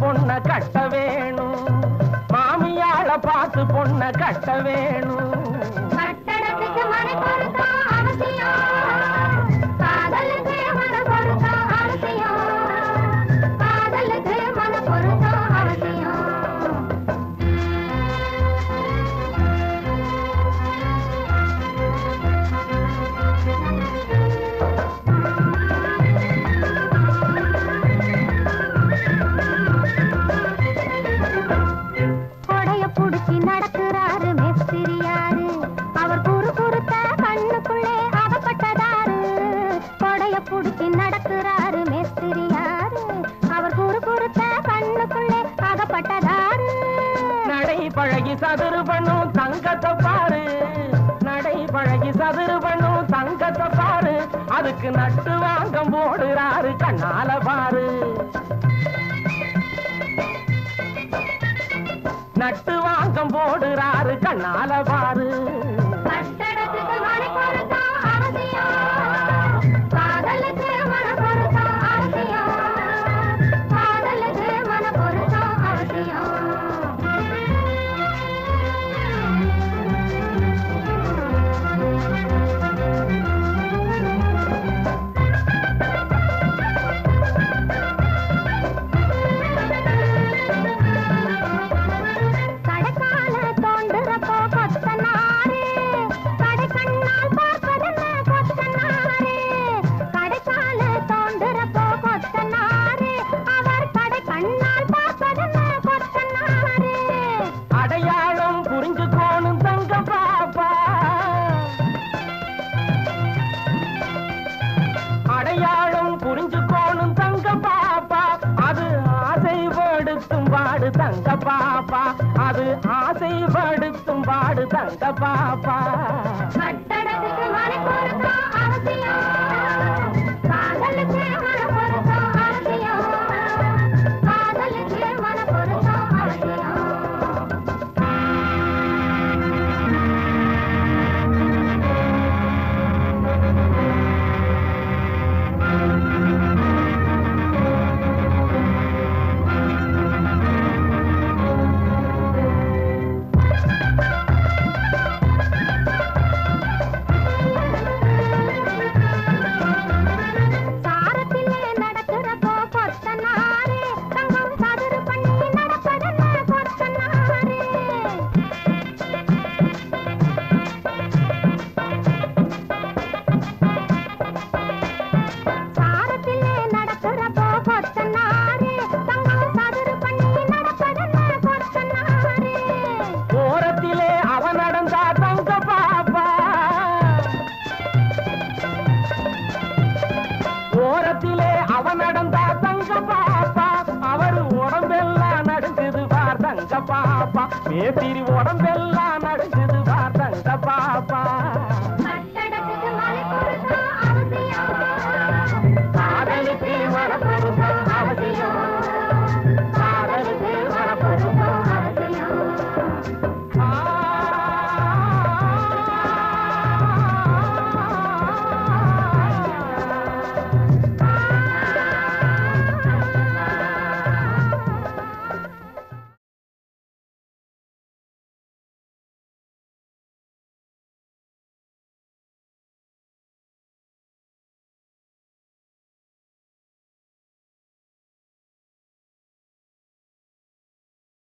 பொண்ண கட்ட வேணும் மாமியாள பார்த்து பொண்ண கட்ட வேணும் கட்டடத்துக்கு மனை பொருத்தம் அவசியம் காதலுக்கு மன பொருத்தம் அவசியம் காதலுக்கு மன பொருத்தம் அவசியம் கொடைய புடிச்சு நடக்கிறாரு மேஸ்திரியாரு அவர் குறு குறுத்த கண்ணுக்குள்ளே அகப்பட்டதாரு கொடைய புடிச்சு நடக்கிறாரு மேஸ்திரியாரு அவர் குறு குறுத்த கண்ணுக்குள்ளே அகப்பட்டதாரு நடை பழகி சதுரு பண்ணும் தங்கத்தை பாரு நடை பழகி சதுரு பண்ணும் தங்கத்தை பாரு அதுக்கு நட்டு வாங்கம் போடுறாரு கண்ணால பாரு நட்டு வாங்கம் போடுறாரு கண்ணால பாரு கட்டடத்துக்கு மனை பொருத்தம் அவசியம் காதலுக்கு மன பொருத்தம் அவசியம் காதலுக்கு மன பொருத்தம் அவசியம் கடைக்கால தோண்டுறப்போ கொத்தனாரு கடைக்கண்ணால் பார்ப்பதென்ன கொத்தனாரு கடைக்கால தோண்டுறப்போ கொத்தனாரு அவர் கடைக்கண்ணால் பார்ப்பதென்ன கொத்தனாரு அடையாளம் புரிஞ்சுக்கோணும் தங்க பாப்பா அடையாளம் புரிஞ்சுக்கோணும் தங்க பாப்பா அது ஆசைப்படுத்தும் பாடு தங்க பாப்பா அது ஆசைப்படுத்தும் பாடு தங்க பாப்பா கட்டடத்துக்கு மனை பொருத்தம் அவசியம் காதலுக்கு மன பொருத்தம் அவசியம் காதலுக்கு மன பொருத்தம் அவசியம் சாரத்திலே நடக்கிறப்போ கொத்தனாரு தங்கம் சதுரு பண்ணி நடப்பதென்ன கொத்தனாரு சாரத்திலே நடக்கிறப்போ கொத்தனாரு தங்கம் சதுரு பண்ணி நடப்பதென்ன கொத்தனாரு ஓரத்திலே அவ நடந்தா தங்க பாப்பா ஓரத்திலே அவ நடந்தா தங்க பாப்பா அவர் உடம்பெல்லாம் நடுங்குது பார் தங்க பாப்பா மேத்திரி உடம்பெல்லாம்